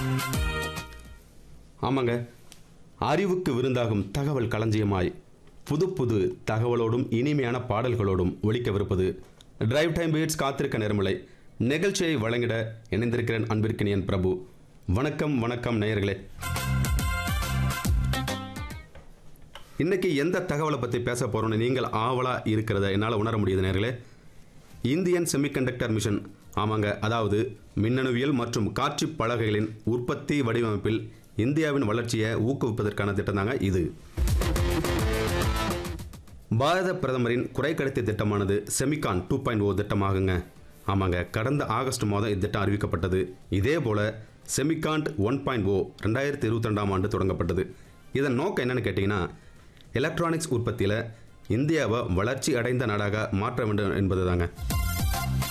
ஆமாங்க அறிவுக்கு விருந்தாகும் தகவல் களஞ்சியமாய் புது புது தகவலோடும் இனிமையான பாடல்களோடும் ஒலிக்கவிருப்பது டிரைவ் டைம் பீட்ஸ் காத்திருக்க நேர்மலை நிகழ்ச்சியை வழங்கிட இணைந்திருக்கிறேன் அன்பிற்கினியன் பிரபு வணக்கம் வணக்கம் நேயர்களே இன்னைக்கு எந்த தகவலை பற்றி பேச போறோம்னு நீங்கள் ஆவலா இருக்கிறத என்னால் உணர முடியுது நேர்களே இந்தியன் செமிகண்டக்டர் மிஷன் ஆமாங்க அதாவது மின்னணுவியல் மற்றும் காட்சி பலகைகளின் உற்பத்தி வடிவமைப்பில் இந்தியாவின் வளர்ச்சியை ஊக்குவிப்பதற்கான திட்டம் தாங்க இது பாரத பிரதமரின் குறைக்கடத்தி திட்டமானது செமிகான் டூ பாயிண்ட் ஓ திட்டமாகுங்க ஆமாங்க கடந்த ஆகஸ்ட் மாதம் இத்திட்டம் அறிவிக்கப்பட்டது இதே போல செமிகாண்ட் ஒன் பாயிண்ட் ஓ ரெண்டாயிரத்தி இருபத்தி ரெண்டாம் ஆண்டு தொடங்கப்பட்டது இதன் நோக்கம் என்னன்னு கேட்டிங்கன்னா எலக்ட்ரானிக்ஸ் உற்பத்தியில் இந்தியாவை வளர்ச்சி அடைந்த நாடாக மாற்ற வேண்டும் என்பது தாங்க